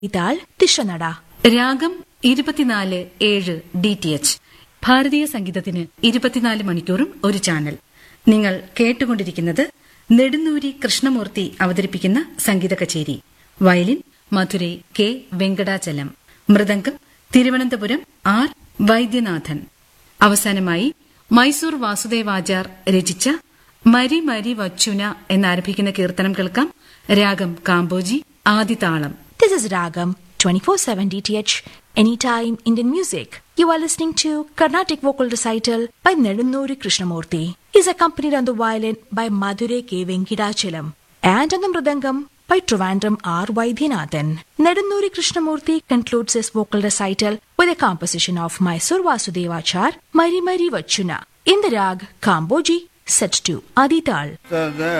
ഇതാൾ തിഷനട രാഗം ഇരുപത്തിനാല് ഏഴ് ഡി ടി എച്ച് ഭാരതീയ സംഗീതത്തിന് ഇരുപത്തിനാല് മണിക്കൂറും ഒരു ചാനൽ നിങ്ങൾ കേട്ടുകൊണ്ടിരിക്കുന്നത് നെടുന്നൂരി കൃഷ്ണമൂർത്തി അവതരിപ്പിക്കുന്ന സംഗീത കച്ചേരി violin Madurai K Venkatachalam mridangam Thiruvananthapuram R Vaidyanathan അവസാനമായി മൈസൂർ വാസുദേവാചാർ രചിച്ച മരി മരി വച്ചുന എന്നാരംഭിക്കുന്ന കീർത്തനം കേൾക്കാം രാഗം Kambhoji ആദിതാളം This is Ragam 24/7 DTH Anytime Indian Music. You are listening to Carnatic Vocal Recital by Nedunuri Krishnamurti. He is accompanied on the violin by Madhure K. Venkidachalam and on the mridangam by Trivandrum R. Vaidyanathan. Nedunuri Krishnamurti concludes his vocal recital with a composition of Mysore Vasudevachar, Mari Mari Vachuna, in the rag Kamboji, set to Adital. ಸದಾ